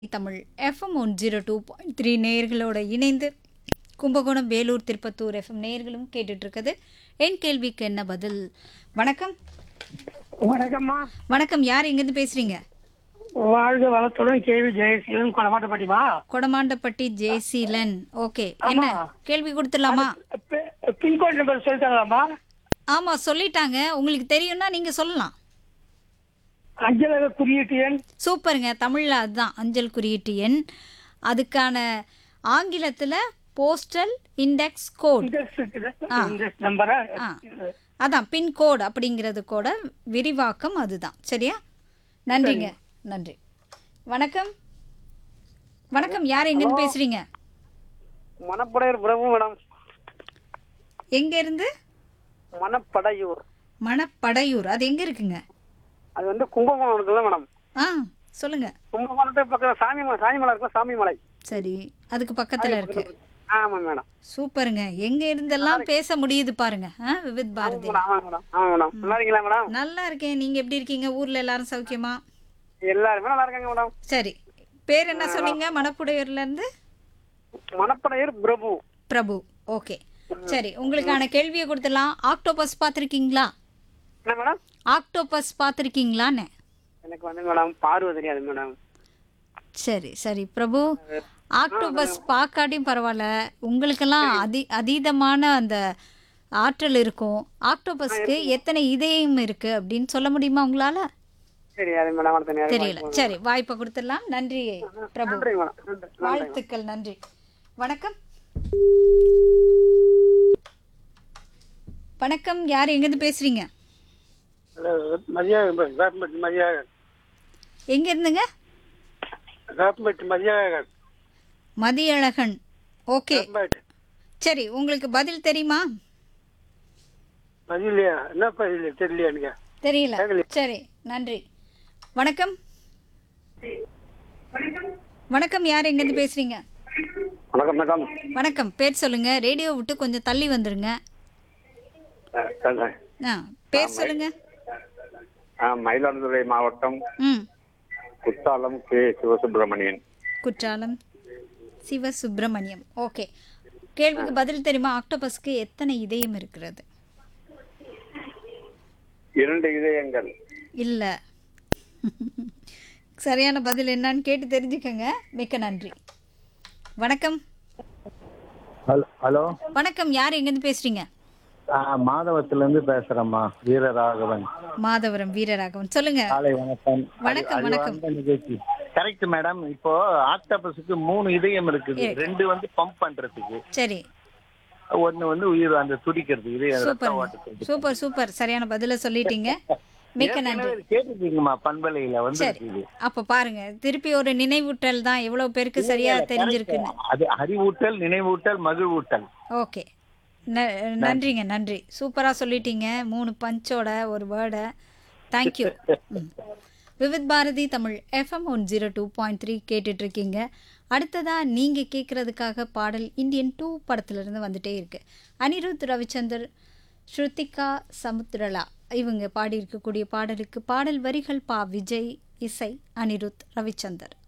Tamil FM one zero two point three நேயர்களோட இணைந்து Kumbakonam Vellore Tirupattur FM நேயர்களும் கேட்டுட்டு இருக்குது என் கேள்விக்கு என்ன பதில் வணக்கம் வணக்கம்மா வணக்கம் யார் எங்கேருந்து பேசுறீங்க வாழ்க வளத்துடன் கேவி ஜெயசீலன் கொலமாட்டப்பட்டிமா கொடமாண்டப்பட்டி ஜெயசீலன் ஓகே என்ன கேள்வி கொடுத்துடலாமா பின்கோட் நம்பர் சொல்லிட்டாங்களாம்மா ஆமாம் சொல்லிட்டாங்க உங்களுக்கு தெரியும்னா நீங்கள் சொல்லலாம் அஞ்சலக குறியீட்டு எண் சூப்பருங்க தமிழில் அதுதான் அஞ்சல் குறியீட்டு எண் அதுக்கான ஆங்கிலத்தில் போஸ்டல் இண்டெக்ஸ் கோட் இண்டெக்ஸ் இருக்குது. இண்டெக்ஸ் நம்பரா ஆ. அதான் பின்கோடு அப்படிங்கிறது கூட விரிவாக்கம் அதுதான் சரியா நன்றிங்க நன்றி வணக்கம் வணக்கம் யார் எங்கேருந்து பேசுறீங்க மணப்படையூர் பிரபு மேடம் எங்க இருந்து மணப்படையூர் மணப்படையூர் அது எங்க இருக்குங்க அது வந்து கும்பகோணம் இருக்குல்ல மேடம் ஆ சொல்லுங்க கும்பகோணத்துக்கு பக்கத்துல சாமி மலை சாமி மலை இருக்குல்ல சாமி மலை சரி அதுக்கு பக்கத்துல இருக்கு ஆமா மேடம் சூப்பருங்க எங்க இருந்தெல்லாம் பேச முடியுது பாருங்க ஆ விவித் பாரதி ஆமா மேடம் ஆமா மேடம் நல்லா இருக்கீங்களா மேடம் நல்லா இருக்கேன் நீங்க எப்படி இருக்கீங்க ஊர்ல எல்லாரும் சௌக்கியமா எல்லாருமே நல்லா இருக்காங்க மேடம் சரி பேர் என்ன சொன்னீங்க மணப்புடையூர்ல இருந்து மணப்படையூர் பிரபு பிரபு ஓகே சரி உங்களுக்கான கேள்வியை கொடுத்துடலாம் ஆக்டோபஸ் பார்த்துருக்கீங்களா என்ன மேடம் ஆக்டோபஸ் பார்த்துருக்கீங்களான்னு எனக்கு வந்து மேடம் பார்வை தெரியாது மேடம் சரி சரி பிரபு ஆக்டோபஸ் பார்க்காட்டியும் பரவாயில்ல உங்களுக்கெல்லாம் அதி அதீதமான அந்த ஆற்றல் இருக்கும் ஆக்டோபஸ்க்கு எத்தனை இதயம் இருக்கு அப்படின்னு சொல்ல முடியுமா உங்களால சரி அது மேடம் அடுத்த நேரம் தெரியல சரி வாய்ப்பை கொடுத்துடலாம் நன்றி பிரபு நன்றி மேடம் நன்றி வாழ்த்துக்கள் நன்றி வணக்கம் வணக்கம் யார் எங்கேருந்து பேசுறீங்க மதியாக காப்பம்பட்டி மதியாக எங்க இருந்துங்க காப்பம்பட்டி மதியாக மதியழகன் ஓகே சரி உங்களுக்கு பதில் தெரியுமா பதிலையா என்ன பதில் தெரியலையா எனக்கு தெரியல சரி நன்றி வணக்கம் வணக்கம் யார் எங்கேருந்து பேசுறீங்க வணக்கம் மேடம் வணக்கம் பேர் சொல்லுங்க ரேடியோ விட்டு கொஞ்சம் தள்ளி வந்துருங்க ஆ பேர் சொல்லுங்க மயிலாடுதுறை மாவட்டம் ம் குத்தாலம் கே சிவசுப்பிரமணியன் குற்றாலம் சிவசுப்பிரமணியம் ஓகே கேள்விக்கு பதில் தெரியுமா ஆக்டோபஸ்க்கு எத்தனை இதயம் இருக்கிறது இரண்டு இதயங்கள் இல்ல சரியான பதில் என்னன்னு கேட்டு தெரிஞ்சுக்கங்க மிக்க நன்றி வணக்கம் ஹலோ ஹலோ வணக்கம் யார் எங்கேருந்து பேசுறீங்க மாதவத்துல இருந்து பேசுறேம்மா வீரராகவன் மாதவரம் வீரராகவன் சொல்லுங்க காலை வணக்கம் வணக்கம், வணக்கம். கரெக்ட் மேடம் இப்போ ஆக்டோபஸுக்கு மூணு இதயம் இருக்குது ரெண்டு வந்து பம்ப் பண்றதுக்கு சரி ஒண்ணு வந்து உயிர் அந்த துடிக்கிறது இதயம் ரத்த சூப்பர் ஓட்டத்துக்கு சூப்பர் சூப்பர் சரியான பதில சொல்லிட்டீங்க மிக்க நன்றி ஏற்கனவே கேட்டுருக்கீங்கம்மா பண்பலையில வந்து சரி அப்ப பாருங்க திருப்பி ஒரு நினைவூட்டல் தான் எவ்வளவு பேருக்கு சரியா தெரிஞ்சிருக்குன்னு அது அறிவூட்டல் நினைவூட்டல் மகிழ்வூட்டல் ஓகே ந- நன்றிங்க நன்றி சூப்பராக சொல்லிட்டீங்க மூணு பஞ்சோட ஒரு வேர்டை thank you Vividh Bharati Tamil FM one zero two point three கேட்டுட்ருக்கீங்க அடுத்ததாக நீங்கள் கேட்குறதுக்காக பாடல் இந்தியன் டூ படத்துலேருந்து வந்துட்டே இருக்கு அனிருத் ரவிச்சந்தர் ஸ்ருதிகா சமுத்ரலா இவங்க பாடியிருக்கக்கூடிய பாடலுக்கு பாடல் வரிகள் பா விஜய் இசை அனிருத் ரவிச்சந்தர்